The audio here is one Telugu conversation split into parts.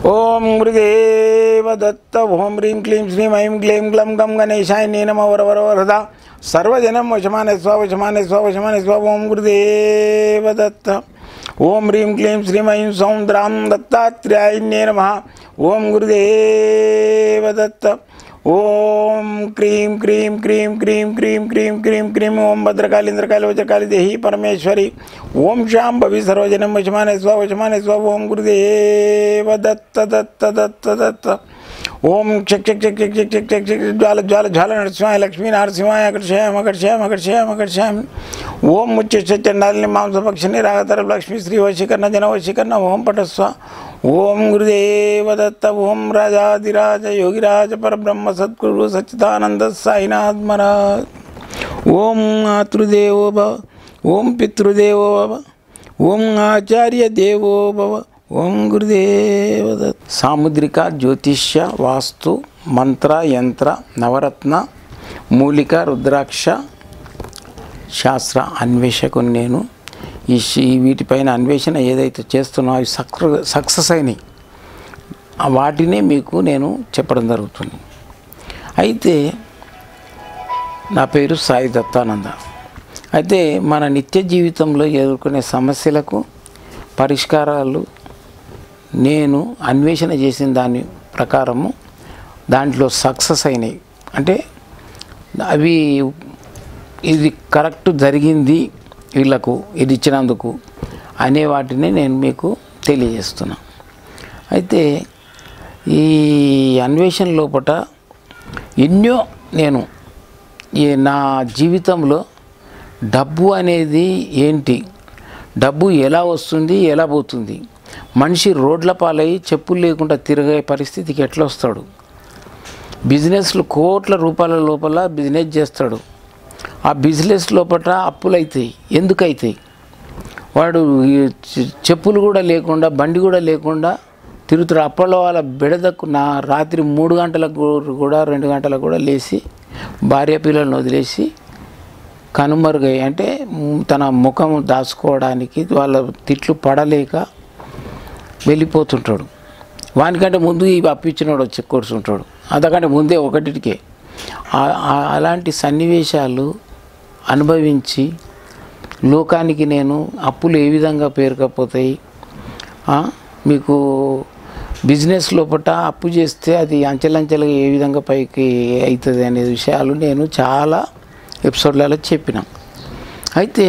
ఓం గురుదేవ దత్త ఓం హ్రీం క్లీం శ్రీం ఐం క్లీం గ్లం గం గణేశాయ నేనమ వరవర వరద సర్వజనం వశమాన స్వ వశమాన స్వ వశమాన స్వ ఓం గురుదేవ దత్త ఓం హ్రీం క్లీం శ్రీం ఐం సౌంద్రాం దత్తాత్రేయాయ నమ ఓం గురుదేవ దత్త ఓం క్రీం క్రీం క్రీం క్రీం క్రీం క్రీం క్రీం క్రీం ఓం భద్రకాళి ఇంద్రకాళి వజ్రకాళి దేహి పరమేశ్వరి ఓం శాం భవి సర్వజనం వశమాన స్వ వశమాన స్వ ఓం గురుదేవ దత్త దత్త దత్త దత్త ఓం క్షక్ క్షక్ క్షక్ క్షక్ క్షక్ క్షక్ క్షక్ క్షక్ జ్వాల జ్వాల జ్వాల నరసింహాయ లక్ష్మీ నరసింహాయ అకర్షయామ అకర్షయామ అకర్షయామ అకర్షయామి ఓం ముచ్య చండాలిని మాంసపక్షిని రాగతర లక్ష్మీ శ్రీ వశీకరణ జన వశీకరణ ఓం పటస్వ ఓం గురుదేవ దత్త ఓం రాజాదిరాజ యోగిరాజ పరబ్రహ్మ సద్గురు సచ్చిదానంద సాయినాథ్ మహారాజ్ ఓం మాతృదేవో భవ ఓం పితృదేవో భవ ఓం ఆచార్య దేవో భవ ఓం గురుదేవ దత్త సాముద్రిక జ్యోతిష్య వాస్తు మంత్ర యంత్ర నవరత్న మూలిక రుద్రాక్ష శాస్త్ర అన్వేషకుని నేను ఈ శి- వీటిపైన అన్వేషణ ఏదైతే చేస్తున్నా అవి సక్ర సక్సెస్ అయినాయి ఆ వాటినే మీకు నేను చెప్పడం జరుగుతుంది అయితే నా పేరు సాయి దత్తానంద అయితే మన నిత్య జీవితంలో ఎదుర్కొనే సమస్యలకు పరిష్కారాలు నేను అన్వేషణ చేసిన దాని ప్రకారము దాంట్లో సక్సెస్ అయినాయి అంటే అవి ఇది కరెక్ట్ జరిగింది వీళ్ళకు ఇది ఇచ్చినందుకు అనే వాటిని నేను మీకు తెలియజేస్తున్నా అయితే ఈ అన్వేషణ లోపట ఎన్నో నేను ఈ నా జీవితంలో డబ్బు అనేది ఏంటి డబ్బు ఎలా వస్తుంది ఎలా పోతుంది మనిషి రోడ్ల పాలై చెప్పులు లేకుండా తిరిగే పరిస్థితికి ఎట్లా వస్తాడు బిజినెస్లు కోట్ల రూపాయల లోపల బిజినెస్ చేస్తాడు ఆ బిజినెస్ లోపల అప్పులు అవుతాయి ఎందుకు అవుతాయి వాడు ఈ చె- చెప్పులు కూడా లేకుండా బండి కూడా లేకుండా తిరుగుతాడు అప్పట్లో వాళ్ళ బెడదకు నా రాత్రి మూడు గంటలకు కూ- కూడా రెండు గంటలకు కూడా లేచి భార్య పిల్లలను వదిలేసి కనుమరుగై అంటే మ్, తన ముఖం దాచుకోవడానికి వాళ్ళ తిట్లు పడలేక వెళ్ళిపోతుంటాడు వానికంటే ముందు ఇవి అప్పించినోడు వచ్చి కూర్చుంటాడు అంతకంటే ముందే ఒకటికే ఆ- ఆ- అలాంటి సన్నివేశాలు అనుభవించి లోకానికి నేను అప్పులు ఏ విధంగా పేరుకపోతాయి ఆ, మీకు బిజినెస్ లోపల అప్పు చేస్తే అది అంచెలంచెలుగా ఏ విధంగా పైకి అవుతుంది అనే విషయాలు నేను చాలా ఎపిసోడ్లలో చెప్పిన అయితే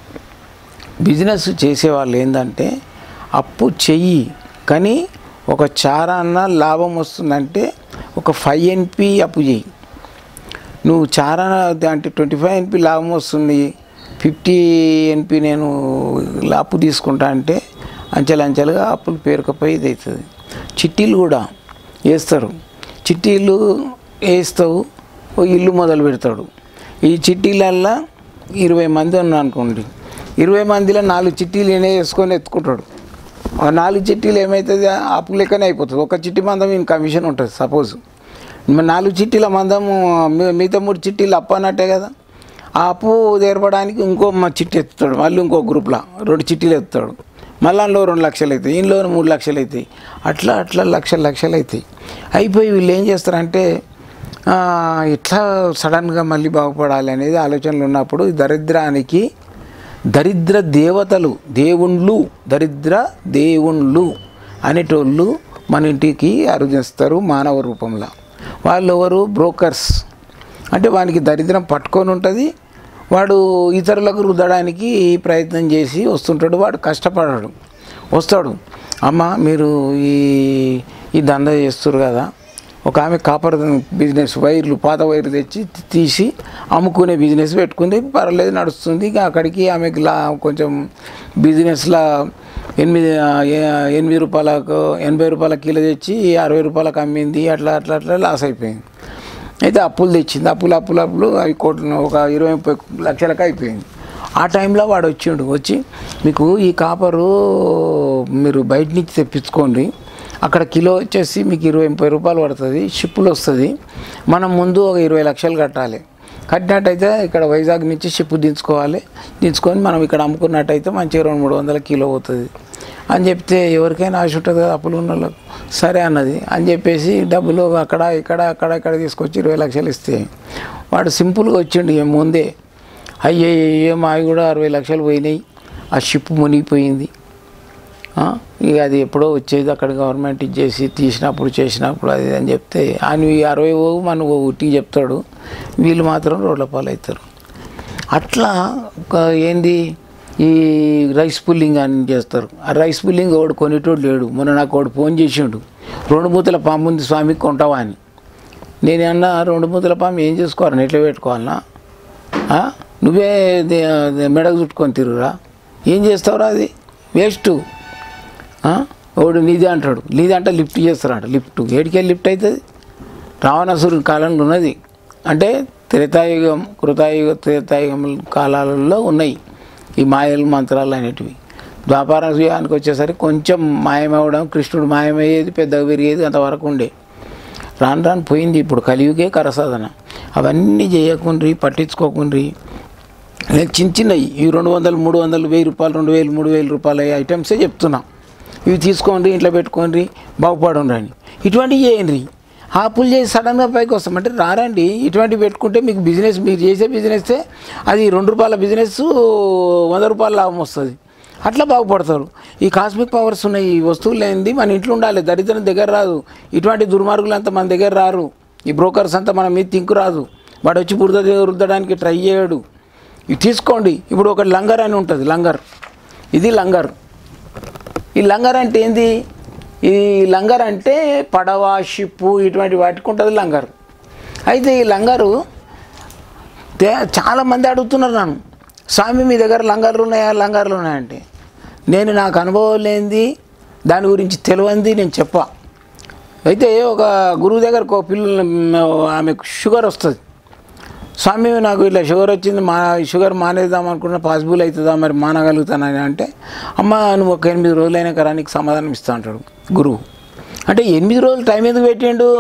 బిజినెస్ చేసేవాళ్ళు ఏంటంటే అప్పు చెయ్యి కానీ ఒక చారాన్న లాభం వస్తుందంటే ఒక ఫైవ్ ఎన్పి అప్పు చెయ్యి నువ్వు చారా అంటే ట్వంటీ ఫైవ్ ఎన్పి లాభం వస్తుంది ఫిఫ్టీ ఎన్పి నేను అప్పు తీసుకుంటా అంటే అంచెలంచెలుగా అప్పులు పేరుకపోయి ఇది అవుతుంది చిట్టీలు కూడా వేస్తారు చిట్టీలు వేస్తావు ఓ ఇల్లు మొదలు పెడతాడు ఈ చిట్టీలల్లా ఇరవై మంది ఉన్నారు అనుకోండి ఇరవై మందిలో నాలుగు చిట్టీలు ఈయన వేసుకొని ఎత్తుకుంటాడు ఆ నాలుగు చిట్టీలు ఏమవుతుంది అప్పు లెక్కనే అయిపోతుంది ఒక చిట్టి మందం ఈయన కమిషన్ ఉంటుంది సపోజ్ మరి నాలుగు చిట్టీల మందము మీ- మిగతా మూడు చిట్టీలు అప్పు అన్నట్టే కదా ఆ అప్పు తీరపడానికి ఇంకో మా చిట్టి ఎత్తుతాడు మళ్ళీ ఇంకో గ్రూప్లో రెండు చిట్టీలు ఎత్తుతాడు మళ్ళీ అందులో రెండు లక్షలు అవుతాయి ఇంట్లో మూడు లక్షలు అవుతాయి అట్లా అట్లా లక్షలు లక్షలు అవుతాయి అయిపోయి వీళ్ళు ఏం చేస్తారంటే ఆ, ఇట్లా సడన్గా మళ్ళీ బాగుపడాలి అనేది ఆలోచనలు ఉన్నప్పుడు ఈ దరిద్రానికి దరిద్ర దేవతలు దేవుళ్ళు దరిద్ర దేవుళ్ళు అనేటోళ్ళు మన ఇంటికి అరుదిస్తారు మానవ రూపంలో వాళ్ళు ఎవరు బ్రోకర్స్ అంటే వానికి దరిద్రం పట్టుకొని ఉంటుంది వాడు ఇతరులకు రుద్దడానికి ప్రయత్నం చేసి వస్తుంటాడు వాడు కష్టపడాడు వస్తాడు అమ్మ మీరు ఈ ఈ దందా చేస్తారు కదా ఒక ఆమె కాపర్ బిజినెస్ వైర్లు పాత వైర్లు తెచ్చి తీసి అమ్ముకునే బిజినెస్ పెట్టుకుంది పర్వాలేదు నడుస్తుంది ఇక అక్కడికి ఆమెకి లా కొంచెం బిజినెస్లో ఎనిమిది ఆ, ఏ- ఎనిమిది రూపాయలకు ఎనభై రూపాయల కిలో తెచ్చి అరవై రూపాయలకు అమ్మింది అట్లా అట్లా అట్లా లాస్ అయిపోయింది అయితే అప్పులు తెచ్చింది అప్పులు అప్పులు అప్పులు అవి కోట్లు ఒక ఇరవై ముప్పై లక్షలకు అయిపోయింది ఆ టైంలో వాడు వచ్చిండు వచ్చి మీకు ఈ కాపరు మీరు బయట నుంచి తెప్పించుకోండి అక్కడ కిలో వచ్చేసి మీకు ఇరవై ముప్పై రూపాయలు పడుతుంది షిప్పులు వస్తుంది మనం ముందు ఒక ఇరవై లక్షలు కట్టాలి కట్టినట్టయితే ఇక్కడ వైజాగ్ నుంచి షిప్ దించుకోవాలి దించుకొని మనం ఇక్కడ అమ్ముకున్నట్టయితే మంచిగా రెండు మూడు వందల కిలో అవుతుంది అని చెప్తే ఎవరికైనా ఆశ ఉంటుంది కదా అప్పులు ఉన్న వాళ్ళకు సరే అన్నది అని చెప్పేసి డబ్బులు అక్కడ ఇక్కడ అక్కడ ఇక్కడ తీసుకొచ్చి ఇరవై లక్షలు ఇస్తే వాడు సింపుల్గా వచ్చిండు ఏం ముందే అయ్యే మావి కూడా అరవై లక్షలు పోయినాయి ఆ షిప్ మునిగిపోయింది ఆ, ఇక అది ఎప్పుడో వచ్చేది అక్కడ గవర్నమెంట్ ఇచ్చేసి తీసినప్పుడు చేసినప్పుడు అది ఇది అని చెప్తే ఆయన ఈ అరవై ఓ మన ఉట్టికి చెప్తాడు వీళ్ళు మాత్రం రోడ్ల పాలు అవుతారు అట్లా ఒక ఏంది ఈ రైస్ పుల్లింగ్ అని చేస్తారు ఆ రైస్ పుల్లింగ్ ఒకడు కొనేటోడు లేడు మొన్న నాకు ఒకడు ఫోన్ చేసిండు రెండు మూతల పాము ఉంది స్వామికి కొంటావా అని నేను అన్నా రెండు మూతల పాము ఏం చేసుకోవాలని ఎట్లా పెట్టుకోవాలన్నా ఆ? నువ్వే దే- దే- మెడకు చుట్టుకొని తిరుగురా ఏం చేస్తావురా అది వేస్ట్ ఒకడు నీదే అంటాడు నీదే అంటే లిఫ్ట్ చేస్తారంట లిఫ్ట్ ఏడికెళ్ళి లిఫ్ట్ అవుతుంది రావణాసురుని కాలంలో ఉన్నది అంటే త్రేతాయుగం కృతాయుగ త్రేతాయుగం కాలాలలో ఉన్నాయి ఈ మాయలు మంత్రాలు అనేటివి ద్వాపార యుగానికి వచ్చేసరికి కొంచెం మాయమవడం కృష్ణుడు మాయమయ్యేది పెద్దగా పెరిగేది అంతవరకు ఉండే రాను రాను పోయింది ఇప్పుడు కలియుగే కరసాధన అవన్నీ చేయకుండ్రి పట్టించుకోకుండ్రి నేను చిన్న చిన్నవి ఈ రెండు వందలు మూడు వందలు వెయ్యి రూపాయలు రెండు వేలు మూడు వేల రూపాయల ఐటమ్సే చెప్తున్నా ఇవి తీసుకోండి ఇంట్లో పెట్టుకోండి బాగుపడండి అని ఇటువంటివి చేయండి ఆ అప్పులు చేసి సడన్గా పైకి వస్తామంటే రారండి ఇటువంటివి పెట్టుకుంటే మీకు బిజినెస్ మీరు చేసే బిజినెస్ అది రెండు రూపాయల బిజినెస్ వంద రూపాయల లాభం వస్తుంది అట్లా బాగుపడతారు ఈ కాస్మిక్ పవర్స్ ఉన్నాయి ఈ వస్తువులు లేనిది మన ఇంట్లో ఉండాలి దరిద్రం దగ్గర రాదు ఇటువంటి దుర్మార్గులు అంతా మన దగ్గర రారు ఈ బ్రోకర్స్ అంతా మన మీద తింకు రాదు వాడు వచ్చి బురద రుద్దడానికి ట్రై చేయడు ఇది తీసుకోండి ఇప్పుడు ఒక లంగర్ అని ఉంటుంది లంగర్ ఇది లంగర్ ఈ లంగర్ అంటే ఏంది ఈ లంగర్ అంటే పడవ షిప్పు ఇటువంటి వాటికి ఉంటుంది లంగర్ అయితే ఈ లంగరు తే- చాలామంది అడుగుతున్నారు నన్ను స్వామి మీ దగ్గర లంగర్లు ఉన్నాయా లంగర్లు ఉన్నాయంటే నేను నాకు అనుభవం లేనిది దాని గురించి తెలియంది నేను చెప్పా అయితే ఒక గురువు దగ్గరకు ఒక పిల్లలు ఆమెకు షుగర్ వస్తుంది స్వామి నాకు ఇట్లా షుగర్ వచ్చింది మా షుగర్ మానేద్దాం అనుకున్న పాసిబుల్ అవుతుందా మరి మానగలుగుతానని అంటే అమ్మ నువ్వు ఒక ఎనిమిది రోజులైనా కదా నీకు సమాధానం ఇస్తా అంటాడు గురువు అంటే ఎనిమిది రోజులు టైం ఎందుకు పెట్టిండు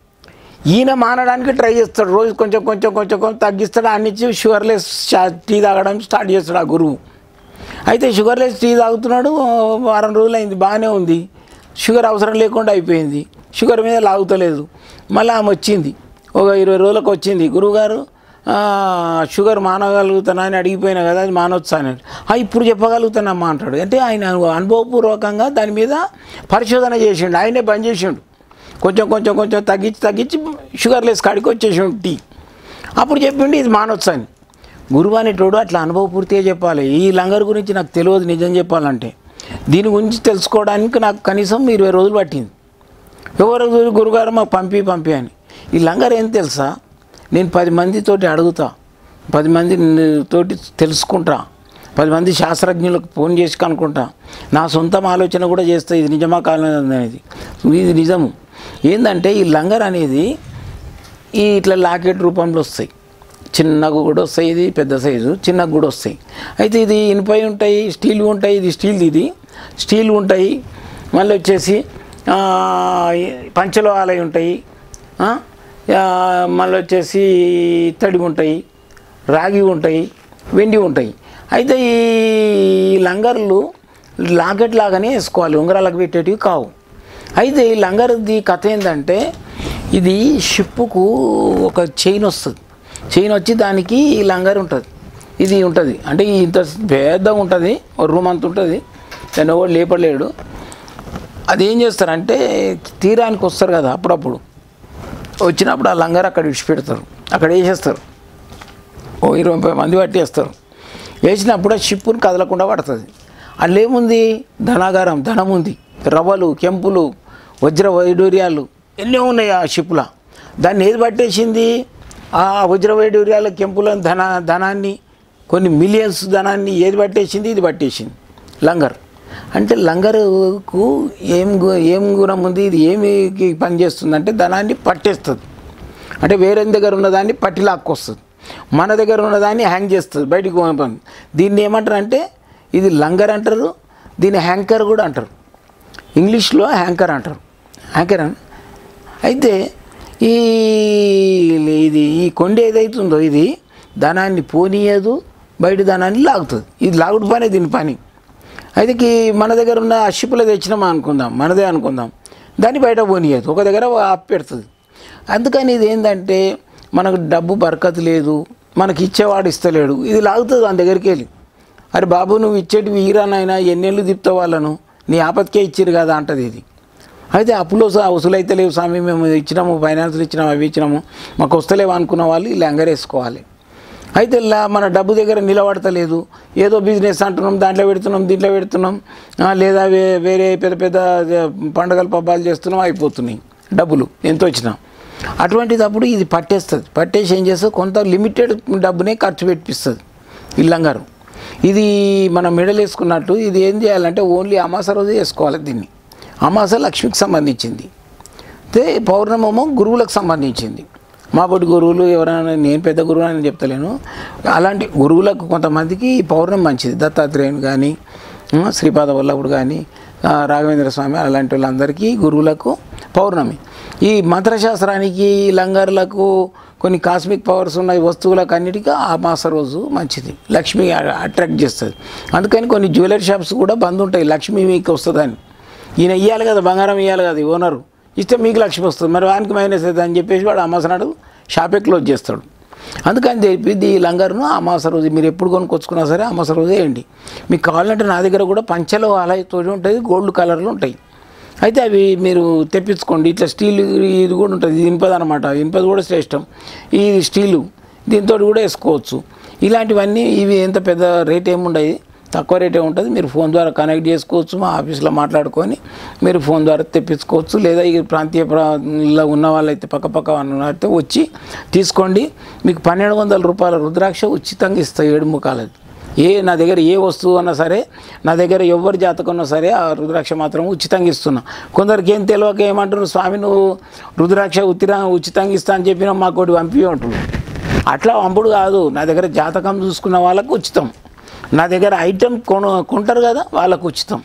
ఈయన మానడానికి ట్రై చేస్తాడు రోజు కొంచెం కొంచెం కొంచెం కొంచెం తగ్గిస్తాడు అన్నిచ్చి షుగర్లెస్ చా- టీ తాగడం స్టార్ట్ చేస్తాడు ఆ గురువు అయితే షుగర్లెస్ టీ తాగుతున్నాడు వారం రోజులు అయింది బాగానే ఉంది షుగర్ అవసరం లేకుండా అయిపోయింది షుగర్ మీద లాగుతలేదు మళ్ళీ ఆమె వచ్చింది ఒక ఇరవై రోజులకు వచ్చింది గురువుగారు ఆ, షుగర్ మానగలుగుతానా అని అడిగిపోయినా కదా అది మానవచ్చా అని "ఆ, ఇప్పుడు చెప్పగలుగుతానమ్మా అంటాడు అంటే ఆయన అనుభవపూర్వకంగా దాని మీద పరిశోధన చేసిండు ఆయనే బంద్ చేసిండు కొంచెం కొంచెం కొంచెం తగ్గించి తగ్గించి షుగర్లెస్ కాడికి వచ్చేసిండు టీ అప్పుడు చెప్పిండు ఇది మానవచ్చు అని గురువు అనేటోడు అట్లా అనుభవపూర్తిగా చెప్పాలి ఈ లంగర్ గురించి నాకు తెలియదు నిజం చెప్పాలంటే దీని గురించి తెలుసుకోవడానికి నాకు కనీసం ఇరవై రోజులు పట్టింది ఎవరు గురుగారు మాకు పంపి పంపి అని ఈ లంగర్ ఏం తెలుసా నేను పది మందితోటి అడుగుతా పది మంది తోటి తెలుసుకుంటా పది మంది శాస్త్రజ్ఞులకు ఫోన్ చేసి కనుక్కుంటా నా సొంతం ఆలోచన కూడా చేస్తా ఇది నిజమా కాలం అనేది ఇది నిజము ఏంటంటే ఈ లంగర్ అనేది ఈ ఇట్లా లాకెట్ రూపంలో వస్తాయి చిన్నగా కూడా వస్తాయి ఇది పెద్ద సైజు చిన్నగా కూడా వస్తాయి అయితే ఇది ఇనుపై ఉంటాయి స్టీల్ ఉంటాయి ఇది స్టీల్ ఇది స్టీల్ ఉంటాయి మళ్ళీ వచ్చేసి ఆ, పంచలో ఆలయ ఉంటాయి ఆ, ఆ, మళ్ళీ వచ్చేసి ఇత్తడి ఉంటాయి రాగి ఉంటాయి వెండి ఉంటాయి అయితే ఈ లంగర్లు లాకెట్ లాగానే వేసుకోవాలి ఉంగరాలకు పెట్టేటివి కావు అయితే ఈ లంగర్ది కథ ఏంటంటే ఇది షిప్పుకు ఒక చైన్ వస్తుంది చైన్ వచ్చి దానికి ఈ లంగర్ ఉంటుంది ఇది ఉంటుంది అంటే ఇంత పెద్దగా ఉంటుంది ఒక రూమ్ అంత ఉంటుంది దాన్ని ఎవరు లేపలేడు అది ఏం చేస్తారంటే తీరానికి వస్తారు కదా అప్పుడప్పుడు వచ్చినప్పుడు ఆ లంగర్ అక్కడ విడిచిపెడతారు అక్కడ వేసేస్తారు ఓ ఇరవై ముప్పై మంది పట్టేస్తారు వేసినప్పుడు ఆ షిప్పుని కదలకుండా పడుతుంది అందులో ఏముంది ధనాగారం ధనం ఉంది రవ్వలు కెంపులు వజ్ర వైడూర్యాలు ఎన్నో ఉన్నాయి ఆ షిప్లో దాన్ని ఏది పట్టేసింది ఆ వజ్ర వైడూర్యాల కెంపుల ధన ధనాన్ని కొన్ని మిలియన్స్ ధనాన్ని ఏది పట్టేసింది ఇది పట్టేసింది లంగర్ అంటే లంగరుకు ఏం గు- ఏం గుణం ఉంది ఇది ఏమి పని చేస్తుంది అంటే ధనాన్ని పట్టేస్తుంది అంటే వేరే దగ్గర ఉన్నదాన్ని పట్టి లాక్కొస్తుంది మన దగ్గర ఉన్నదాన్ని హ్యాంగ్ చేస్తుంది బయటికి పంపండి దీన్ని ఏమంటారు అంటే ఇది లంగర్ అంటారు దీన్ని హ్యాంకర్ కూడా అంటారు ఇంగ్లీష్లో హ్యాంకర్ అంటారు హ్యాంకర్ అని అయితే ఈ ఇది ఈ కొండ ఏదైతుందో ఇది ధనాన్ని పోనీయదు బయట ధనాన్ని లాగుతుంది ఇది లాగుడు పనే దీని పని అయితే కి మన దగ్గర ఉన్న అషిపుల తెచ్చినామా అనుకుందాం మనదే అనుకుందాం దాన్ని బయట పోనీయదు ఒక దగ్గర పెడుతుంది అందుకని ఇది ఏంటంటే మనకు డబ్బు బరకత్ లేదు మనకి ఇచ్చేవాడు ఇస్తలేడు ఇది లాగుతుంది దాని దగ్గరికి వెళ్ళి అరే బాబు నువ్వు ఇచ్చేటివి ఈరానైనా ఎన్నెళ్ళు తిప్పుతావు వాళ్ళను నీ ఆపత్కే ఇచ్చిరు కదా అంటది ఇది అయితే అప్పులో స- వసూలైతే లేవు స్వామి మేము ఇచ్చినాము ఫైనాన్స్లు ఇచ్చినాము అవి ఇచ్చినాము మాకు వస్తలేవు అనుకున్న వాళ్ళు ఇలా ఎంగరేసుకోవాలి అయితే ఇలా మన డబ్బు దగ్గర నిలబడతలేదు ఏదో బిజినెస్ అంటున్నాం దాంట్లో పెడుతున్నాం దీంట్లో పెడుతున్నాం ఆ, లేదా వే- వేరే పెద్ద పెద్ద ఆ, పండగలు పబ్బాలు చేస్తున్నాం అయిపోతున్నాయి డబ్బులు ఎంత వచ్చినా అటువంటిదప్పుడు ఇది పట్టేస్తుంది పట్టేసి ఏం చేస్తుంది కొంత లిమిటెడ్ డబ్బునే ఖర్చు పెట్టిస్తుంది ఇల్లంగారు ఇది మనం మెడల్ వేసుకున్నట్టు ఇది ఏం చేయాలంటే ఓన్లీ అమాస రోజే వేసుకోవాలి దీన్ని అమాస లక్ష్మికి సంబంధించింది అయితే పౌర్ణమేమో గురువులకు సంబంధించింది మా పొట్టి గురువులు ఎవరైనా నేను పెద్ద గురువు అని చెప్తలేను అలాంటి గురువులకు కొంతమందికి ఈ పౌర్ణమి మంచిది దత్తాత్రేయుని కానీ ఆ, శ్రీపాద వల్లభుడు కానీ ఆ, రాఘవేంద్ర స్వామి అలాంటి వాళ్ళందరికీ గురువులకు పౌర్ణమి ఈ మంత్రశాస్త్రానికి లంగర్లకు కొన్ని కాస్మిక్ పవర్స్ ఉన్న ఈ వస్తువులకు అన్నిటికీ ఆ మాస రోజు మంచిది లక్ష్మి అట్రాక్ట్ చేస్తుంది అందుకని కొన్ని జ్యువెలరీ షాప్స్ కూడా బంద్ ఉంటాయి లక్ష్మి మీకు వస్తుందని ఈయన ఇవ్వాలి కదా బంగారం ఇవ్వాలి కదా ఈ ఓనరు ఇస్తే మీకు లక్ష్మి వస్తుంది మరి వానికి మైనస్ అవుతుంది అని చెప్పేసి వాడు అమాసనాడు షాపే క్లోజ్ చేస్తాడు అందుకని చెప్పి ఈ లంగర్ను అమాస రోజు మీరు ఎప్పుడు కొనుక్కొచ్చుకున్నా సరే అమాస రోజు వేయండి మీకు కావాలంటే నా దగ్గర కూడా పంచలో అలాతో ఉంటుంది గోల్డ్ కలర్లు ఉంటాయి అయితే అవి మీరు తెప్పించుకోండి ఇట్లా స్టీల్ ఇది కూడా ఉంటుంది ఇది ఇనుపది అనమాట ఇనుపది కూడా శ్రేష్టం ఇది స్టీలు దీంతో కూడా వేసుకోవచ్చు ఇలాంటివన్నీ ఇవి ఎంత పెద్ద రేట్ ఏముండదు తక్కువ రేటే ఉంటుంది మీరు ఫోన్ ద్వారా కనెక్ట్ చేసుకోవచ్చు మా ఆఫీస్లో మాట్లాడుకొని మీరు ఫోన్ ద్వారా తెప్పించుకోవచ్చు లేదా ఈ ప్రాంతీయ ప్రాంతంలో ఉన్న వాళ్ళైతే పక్క పక్క వాళ్ళైతే వచ్చి తీసుకోండి మీకు పన్నెండు వందల రూపాయల రుద్రాక్ష ఉచితంగా ఇస్తాయి ఏడు ముఖాలది ఏ నా దగ్గర ఏ వస్తువు అన్నా సరే నా దగ్గర ఎవరి జాతకం ఉన్నా సరే ఆ రుద్రాక్ష మాత్రం ఉచితంగా ఇస్తున్నా కొందరికి ఏం తెలియక ఏమంటారు స్వామి నువ్వు రుద్రాక్ష ఉత్తిరా ఉచితంగా ఇస్తా అని చెప్పినా మాకు ఒకటి పంపి అంటున్నాడు అట్లా పంపుడు కాదు నా దగ్గర జాతకం చూసుకున్న వాళ్ళకు ఉచితం నా దగ్గర ఐటెం కొను కొంటారు కదా వాళ్ళకు ఉచితం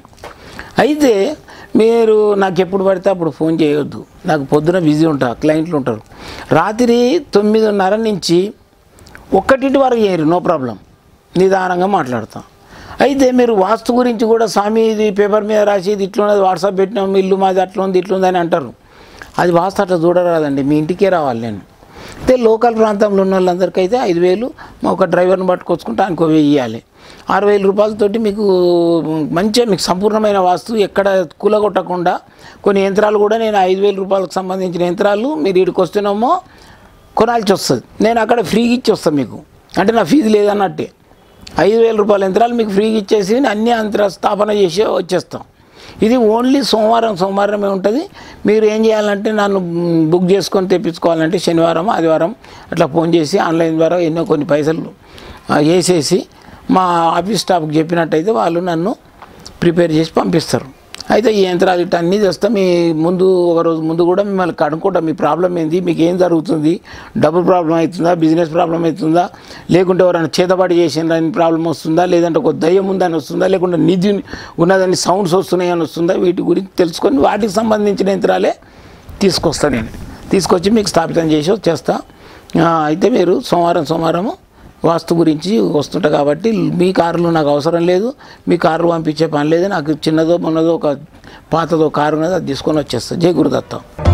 అయితే మీరు నాకు ఎప్పుడు పడితే అప్పుడు ఫోన్ చేయొద్దు నాకు పొద్దున బిజీ ఉంటా క్లయింట్లు ఉంటారు రాత్రి తొమ్మిదిన్నర నుంచి ఒక్కటింటి వరకు చేయరు నో ప్రాబ్లం నిదానంగా మాట్లాడతాం అయితే మీరు వాస్తు గురించి కూడా స్వామి ఇది పేపర్ మీద రాసి ఇది ఇట్లున్నది వాట్సాప్ పెట్టినాం ఇల్లు మాది అట్లా ఉంది ఇట్లా ఉంది అని అంటారు అది వాస్తు అట్లా చూడరాదండి మీ ఇంటికే రావాలి నేను అయితే లోకల్ ప్రాంతంలో ఉన్న వాళ్ళందరికీ అయితే ఐదు వేలు మా ఒక డ్రైవర్ని పట్టుకొచ్చుకుంటే ఆయనకు వెయ్యి ఇవ్వాలి ఆరు వేల రూపాయలతోటి మీకు మంచిగా మీకు సంపూర్ణమైన వాస్తు ఎక్కడ కూలగొట్టకుండా కొన్ని యంత్రాలు కూడా నేను ఐదు వేల రూపాయలకు సంబంధించిన యంత్రాలు మీరు ఇక్కడికి వస్తేనేమో కొనాల్సి వస్తుంది నేను అక్కడ ఫ్రీగా ఇచ్చి వస్తాను మీకు అంటే నా ఫీజు లేదన్నట్టే ఐదు వేల రూపాయల యంత్రాలు మీకు ఫ్రీగా ఇచ్చేసి అన్ని యంత్ర స్థాపన చేసి వచ్చేస్తాం ఇది ఓన్లీ సోమవారం సోమవారమే ఉంటుంది మీరు ఏం చేయాలంటే నన్ను మ్, బుక్ చేసుకొని తెప్పించుకోవాలంటే శనివారం ఆదివారం అట్లా ఫోన్ చేసి ఆన్లైన్ ద్వారా ఎన్నో కొన్ని పైసలు ఆ, వేసేసి మా ఆఫీస్ స్టాఫ్కి చెప్పినట్టయితే వాళ్ళు నన్ను ప్రిపేర్ చేసి పంపిస్తారు అయితే ఈ యంత్రాలు ఇట్లా అన్నీ తెస్తా మీ ముందు ఒక రోజు ముందు కూడా మిమ్మల్ని కనుక్కుంటాం మీ ప్రాబ్లం ఏంది మీకు ఏం జరుగుతుంది డబుల్ ప్రాబ్లం అవుతుందా బిజినెస్ ప్రాబ్లం అవుతుందా లేకుంటే ఎవరైనా చేతబడి చేసిన ప్రాబ్లం వస్తుందా లేదంటే ఒక దయ్యం ఉందని వస్తుందా లేకుంటే నిధి ఉన్నదని సౌండ్స్ వస్తున్నాయని వస్తుందా వీటి గురించి తెలుసుకొని వాటికి సంబంధించిన యంత్రాలే తీసుకొస్తా నేను తీసుకొచ్చి మీకు స్థాపితం చేసి వచ్చేస్తా ఆ, అయితే మీరు సోమవారం సోమవారము వాస్తు గురించి వస్తుంటా కాబట్టి మీ కార్లు నాకు అవసరం లేదు మీ కార్లు పంపించే పని లేదు నాకు చిన్నదో మొన్నదో ఒక పాతదో కారు ఉన్నది అది తీసుకొని వచ్చేస్తా జై గురుదత్తం